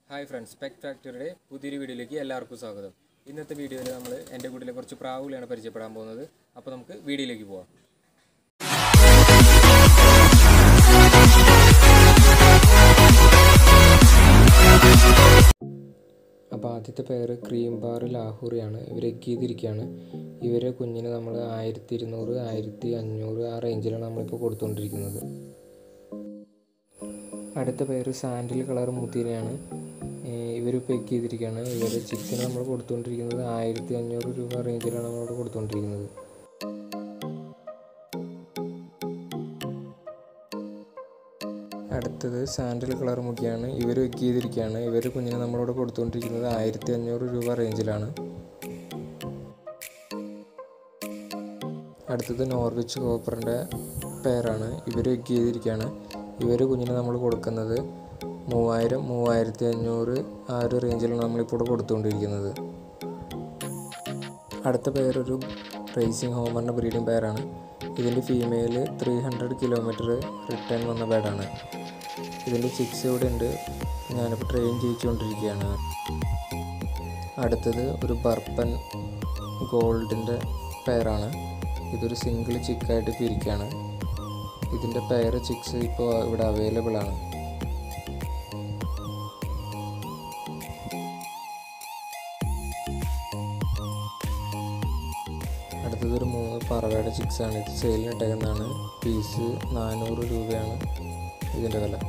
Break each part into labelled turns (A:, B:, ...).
A: hi friends പെക് ഫാക്ടറിയുടെ പുതിയൊരു വീഡിയോയിലേക്ക് എല്ലാവർക്കും സ്വാഗതം ഇന്നത്തെ വീഡിയോയിൽ നമ്മൾ എൻ്റെ വീട്ടിലെ കുറച്ച് പ്രാവുകളെയാണ് പരിചയപ്പെടാൻ പോകുന്നത് അപ്പോൾ നമുക്ക് വീഡിയോയിലേക്ക് പോവാം അപ്പോൾ ആദ്യത്തെ പേര് ക്രീം ബാർ ലാഹോറിയാണ് ഇവർ എഗ് ചെയ്തിരിക്കുകയാണ് ഇവരെ കുഞ്ഞിന് നമ്മൾ ആയിരത്തി ഇരുന്നൂറ് ആയിരത്തി അഞ്ഞൂറ് ആ റേഞ്ചിലാണ് നമ്മളിപ്പോൾ കൊടുത്തുകൊണ്ടിരിക്കുന്നത് അടുത്ത പേര് സാൻഡിൽ കളർ മുത്തിനെയാണ് ഇവരിപ്പോൾ എഗ് ചെയ്തിരിക്കുകയാണ് ഇവരെ ചിക്കൻ നമ്മൾ കൊടുത്തുകൊണ്ടിരിക്കുന്നത് ആയിരത്തി അഞ്ഞൂറ് രൂപ റേഞ്ചിലാണ് നമ്മളോട് കൊടുത്തുകൊണ്ടിരിക്കുന്നത് അടുത്തത് സാൻഡിൽ കളർ മുഖിയാണ് ഇവർ എഗ് ചെയ്തിരിക്കുകയാണ് ഇവർ കുഞ്ഞിനെ നമ്മളോട് കൊടുത്തുകൊണ്ടിരിക്കുന്നത് ആയിരത്തി അഞ്ഞൂറ് രൂപ റേഞ്ചിലാണ് അടുത്തത് നോർവിച്ച് കോപ്പറിൻ്റെ പേരാണ് ഇവർ എഗ് ചെയ്തിരിക്കുകയാണ് ഇവർ കുഞ്ഞിന് നമ്മൾ കൊടുക്കുന്നത് മൂവായിരം മൂവായിരത്തി അഞ്ഞൂറ് ആ ഒരു റേഞ്ചിലാണ് നമ്മളിപ്പോൾ കൊടുത്തുകൊണ്ടിരിക്കുന്നത് അടുത്ത പേരൊരു റേസിംഗ് ഹോമറിൻ്റെ ബ്രീഡിംഗ് പെയറാണ് ഇതിൻ്റെ female three hundred kilometre return വന്ന ബേഡാണ് ഇതിൻ്റെ ചിക്സ് ഇവിടെ ഉണ്ട് ഞാനിപ്പോൾ ട്രെയിൻ ചെയ്യിച്ചുകൊണ്ടിരിക്കുകയാണ് അടുത്തത് ഒരു ബർപ്പൻ ഗോൾഡിൻ്റെ പെയറാണ് ഇതൊരു സിംഗിൾ ചിക്കായിട്ട് പിരിക്കുകയാണ് ഇതിൻ്റെ പെയർ ചിക്സ് ഇപ്പോൾ ഇവിടെ അവൈലബിൾ ആണ് അടുത്തത് ഒരു മൂന്ന് പറവയുടെ ചിക്സ് ആണ് ഇത് സെയിലിന് ഇട്ടേക്കുന്നതാണ് പീസ് നാനൂറ് രൂപയാണ് ഇതിൻ്റെ വില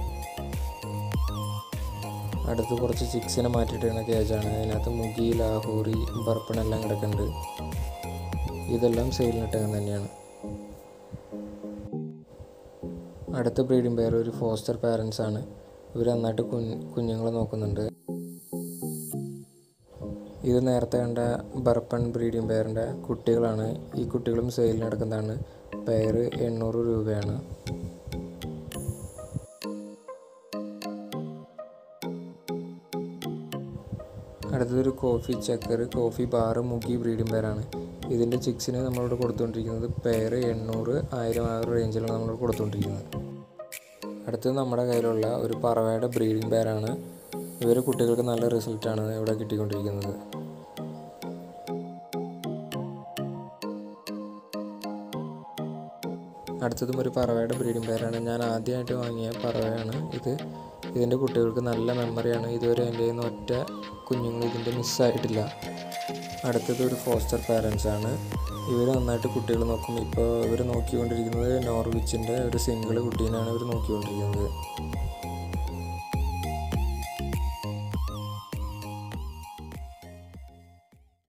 A: അടുത്ത് കുറച്ച് ചിക്സിനെ മാറ്റിയിട്ടാണ് കേജാണ് അതിനകത്ത് മുഗി ലാഹോറി ബർപ്പണെല്ലാം കിടക്കുന്നുണ്ട് ഇതെല്ലാം സെയിലിന് ഇട്ടേക്കുന്നത് തന്നെയാണ് അടുത്ത ബ്രീഡിംഗ് പെയർ ഒരു ഫോസ്റ്റർ പാരൻസ് ആണ് ഇവർ നന്നായിട്ട് കുഞ്ഞ് കുഞ്ഞുങ്ങളെ നോക്കുന്നുണ്ട് ഇത് നേരത്തെ കണ്ട ബർപ്പൺ ബ്രീഡിംഗ് പെയറിൻ്റെ കുട്ടികളാണ് ഈ കുട്ടികളും സെയിലിന് നടക്കുന്നതാണ് പെയർ എണ്ണൂറ് രൂപയാണ് അടുത്തതൊരു കോഫി ചക്കർ കോഫി ബാറ് മുഗി ബ്രീഡിംഗ് പെയറാണ് ഇതിൻ്റെ ചിക്സിന് നമ്മളോട് കൊടുത്തുകൊണ്ടിരിക്കുന്നത് പെയർ എണ്ണൂറ് ആയിരം ആ ഒരു റേഞ്ചിലാണ് നമ്മൾ കൊടുത്തുകൊണ്ടിരിക്കുന്നത് അടുത്തത് നമ്മുടെ കയ്യിലുള്ള ഒരു പറവയുടെ ബ്രീഡിംഗ് പെയറാണ് ഇവർ കുട്ടികൾക്ക് നല്ല റിസൾട്ടാണ് ഇവിടെ കിട്ടിക്കൊണ്ടിരിക്കുന്നത് അടുത്തതും ഒരു പറവയുടെ ബ്രീഡിംഗ് പെയറാണ് ഞാൻ ആദ്യമായിട്ട് വാങ്ങിയ പറവയാണ് ഇത് ഇതിൻ്റെ കുട്ടികൾക്ക് നല്ല മെമ്മറിയാണ് ഇതുവരെ എൻ്റെ കയ്യിൽ നിന്ന് ഒറ്റ കുഞ്ഞുങ്ങൾ ഇതിൻ്റെ മിസ്സായിട്ടില്ല അടുത്തത് ഒരു ഫോസ്റ്റർ പാരൻസ് ആണ് ഇവർ നന്നായിട്ട് കുട്ടികൾ നോക്കും ഇപ്പോൾ ഇവർ നോക്കിക്കൊണ്ടിരിക്കുന്നത് നോർവിച്ചിൻ്റെ ഒരു സിംഗിൾ കുട്ടീനാണ് ഇവർ നോക്കിക്കൊണ്ടിരിക്കുന്നത്